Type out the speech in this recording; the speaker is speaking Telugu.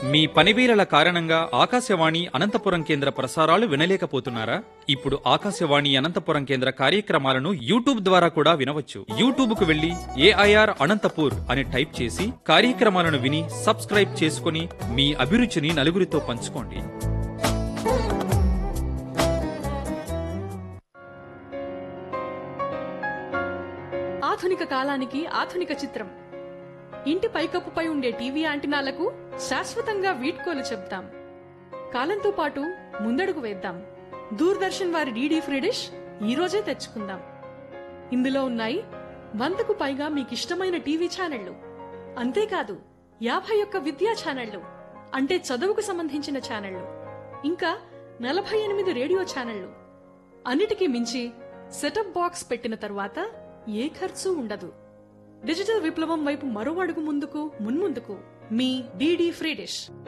మీ పనివీరల కారణంగా ఆకాశవాణి అనంతపురం కేంద్ర ప్రసారాలు వినలేకపోతున్నారా ఇప్పుడు ఆకాశవాణి అనంతపురం కేంద్ర కార్యక్రమాలను యూట్యూబ్ ద్వారా కూడా వినవచ్చు యూట్యూబ్ కు వెళ్లి ఏఐఆర్ అనంతపూర్ అని టైప్ చేసి కార్యక్రమాలను విని సబ్స్క్రైబ్ చేసుకుని మీ అభిరుచిని నలుగురితో పంచుకోండి ఆధునిక కాలానికి ఆధునిక చిత్రం ఇంటి పైకప్పుపై ఉండే టీవీ యాంటినాలకు శాశ్వతంగా వీడ్కోలు చెప్తాం కాలంతో పాటు ముందడుగు వేద్దాం దూరదర్శన్ వారి డీడీ ఫ్రీ డిష్ ఈ రోజే తెచ్చుకుందాం ఇందులో ఉన్నాయి వందకు పైగా మీకిష్టమైన టీవీ ఛానళ్లు అంతేకాదు యాభై ఒక్క విద్యా ఛానళ్లు అంటే చదువుకు సంబంధించిన ఛానళ్లు ఇంకా నలభై ఎనిమిది రేడియో ఛానళ్లు అన్నిటికీ మించి సెటప్ బాక్స్ పెట్టిన తరువాత ఏ ఖర్చు ఉండదు డిజిటల్ విప్లవం వైపు మరో అడుగు ముందుకు మున్ముందుకు మీ డీడీ ఫ్రీ డిష్